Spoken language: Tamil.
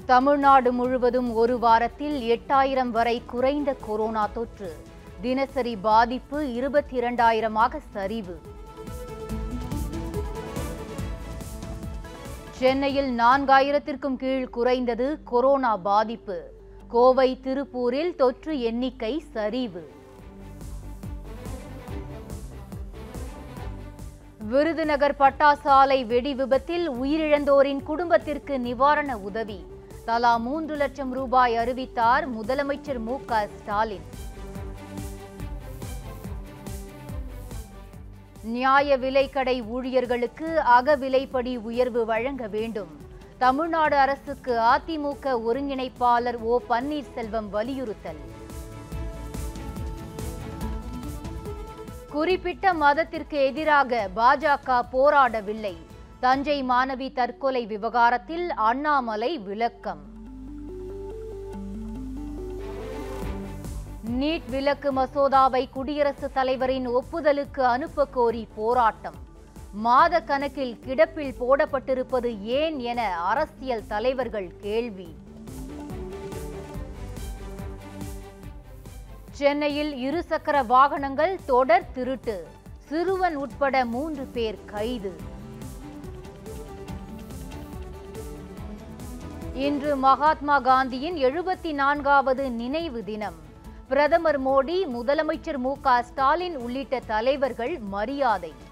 தமிழ்நாடு முழுவதும் ஒரு வாரத்தில் எட்டாயிரம் வரை குறைந்த கொரோனா தொற்று தினசரி பாதிப்பு இருபத்தி இரண்டாயிரமாக சரிவு சென்னையில் நான்காயிரத்திற்கும் கீழ் குறைந்தது கொரோனா பாதிப்பு கோவை திருப்பூரில் தொற்று எண்ணிக்கை சரிவு விருதுநகர் பட்டாசாலை வெடி விபத்தில் உயிரிழந்தோரின் குடும்பத்திற்கு நிவாரண உதவி தலா மூன்று லட்சம் ரூபாய் அறிவித்தார் முதலமைச்சர் மு க ஸ்டாலின் நியாய விலைக்கடை ஊழியர்களுக்கு அகவிலைப்படி உயர்வு வழங்க வேண்டும் தமிழ்நாடு அரசுக்கு அதிமுக ஒருங்கிணைப்பாளர் ஓ பன்னீர்செல்வம் வலியுறுத்தல் குறிப்பிட்ட மதத்திற்கு எதிராக பாஜக போராடவில்லை தஞ்சை மாணவி தற்கொலை விவகாரத்தில் அண்ணாமலை விளக்கம் நீட் விலக்கு மசோதாவை குடியரசுத் தலைவரின் ஒப்புதலுக்கு அனுப்ப கோரி போராட்டம் மாத கணக்கில் கிடப்பில் போடப்பட்டிருப்பது ஏன் என அரசியல் தலைவர்கள் கேள்வி சென்னையில் இருசக்கர வாகனங்கள் தொடர் திருட்டு சிறுவன் உட்பட மூன்று பேர் கைது இன்று மகாத்மா காந்தியின் எழுபத்தி நான்காவது நினைவு தினம் பிரதமர் மோடி முதலமைச்சர் மு க ஸ்டாலின் உள்ளிட்ட தலைவர்கள் மரியாதை